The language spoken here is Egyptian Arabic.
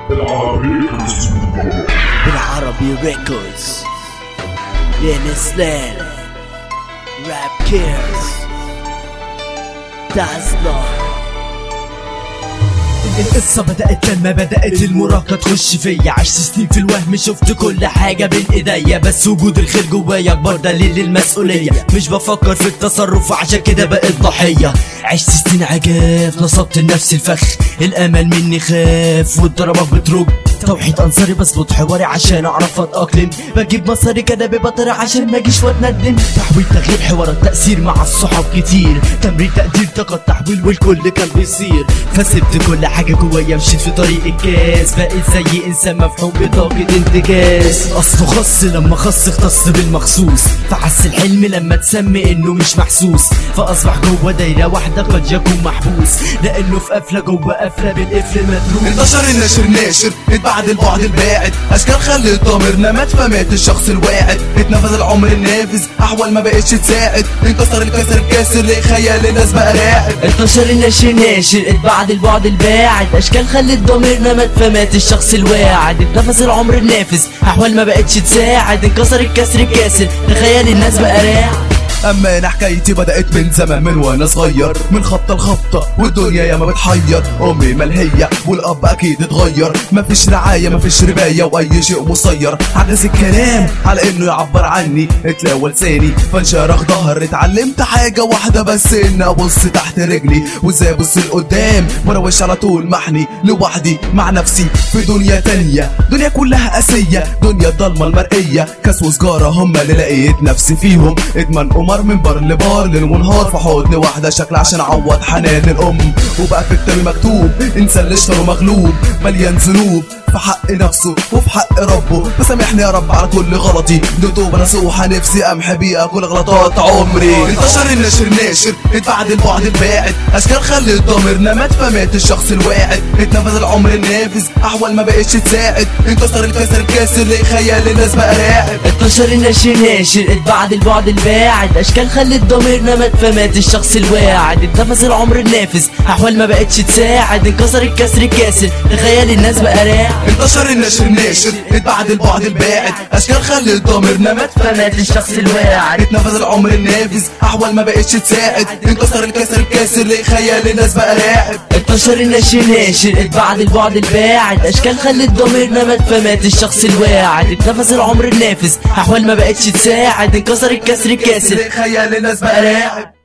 بالعربي بالعربي ريكوردز لين سلان راب كيرز دازلر القصة بدأت لما بدأت المراهقة تخش فيا عشت سنين في الوهم شفت كل حاجة بين ايديا بس وجود الخير جوايا اكبر دليل المسؤولية مش بفكر في التصرف عشان كده بقيت ضحية عشت سنين عجاف نصبت لنفسي الفخ الامل مني خاف والضربات بترج توحيد انصاري بظبط حواري عشان اعرف اتاقلم بجيب مصاري كده ببطر عشان ما اجيش واتندم تحويل تغيير حوارات تاثير مع الصحاب كتير تمرين تقدير طاقه تحويل والكل كان بيصير فسبت كل حاجه جوايا مشيت في طريق الكاس بقيت زي انسان مفحوم بطاقه انتكاس اصله خص لما خص اختص بالمخصوص فحس الحلم لما تسمي انه مش محسوس فاصبح جوه دايره واحده قد يكون محبوس لانه في قفله جوه قفله بالقفل مدروس انتشر الناشر ناشر اتبعد البعد الباعد اشكال خلت ضميرنا مات فمات الشخص الواعد اتنفذ العمر النافذ احوال ما بقتش تساعد انكسر الكسر الكاسر لخيال الناس بقى راعد انتشر الناشر ناشر اتبعد البعد الباعد اشكال خلت ضميرنا مات فمات الشخص الواعد اتنفس العمر النافذ احوال ما بقتش تساعد انكسر الكسر الكاسر تخيل الناس بقى راعد اما انا حكايتي بدات من زمان من وانا صغير من خبطه لخبطه والدنيا ياما بتحير امي ملهيه والاب اكيد اتغير مفيش رعايه مفيش ربايه واي شيء مسير عجز الكلام على انه يعبر عني اتلاوى لساني فانشرخ ظهر اتعلمت حاجه واحده بس ان ابص تحت رجلي وازاي ابص لقدام وانا وش على طول محني لوحدي مع نفسي في دنيا تانية دنيا كلها قاسيه دنيا الضلمه المرئيه كاس وسجاره هم اللي لقيت نفسي فيهم ادمن قمر من بار لبار ليل ونهار في حضن واحده شكل عشان اعوض حنان الام وبقى في كتابي مكتوب انسان اللي اشترى مغلوب مليان ذنوب في حق نفسه وفي حق ربه فسامحني يا رب على كل غلطي دوب نصوحة نفسي امحي بيها كل غلطات عمري انتشر الناشر ناشر اتبعد البعد الباعد اشكال خلت ضميرنا مات فمات الشخص الواعد اتنفذ العمر النافذ احوال ما بقتش تساعد انكسر الكسر الكاسر لخيال الناس بقى راعد انتشر الناشر ناشر اتبعد البعد الباعد اشكال خلت ضميرنا مات فمات الشخص الواعد اتنفس العمر النافذ احوال ما بقتش تساعد انكسر الكسر الكاسر تخيل الناس بقى راعد انتشر الناشر ناشر اتبعد البعد الباعد اشكال خلت ضميرنا مات فمات الشخص الواعد اتنفذ العمر النافذ احوال ما بقتش تساعد انكسر الكسر الكاسر لخيال الناس بقى راعد انتشر الناشر ناشر اتبعد البعد الباعد اشكال خلت ضميرنا مات فمات الشخص الواعد اتنفس العمر النافذ احوال ما بقتش تساعد انكسر الكسر الكاسر لخيال الناس بقى راعد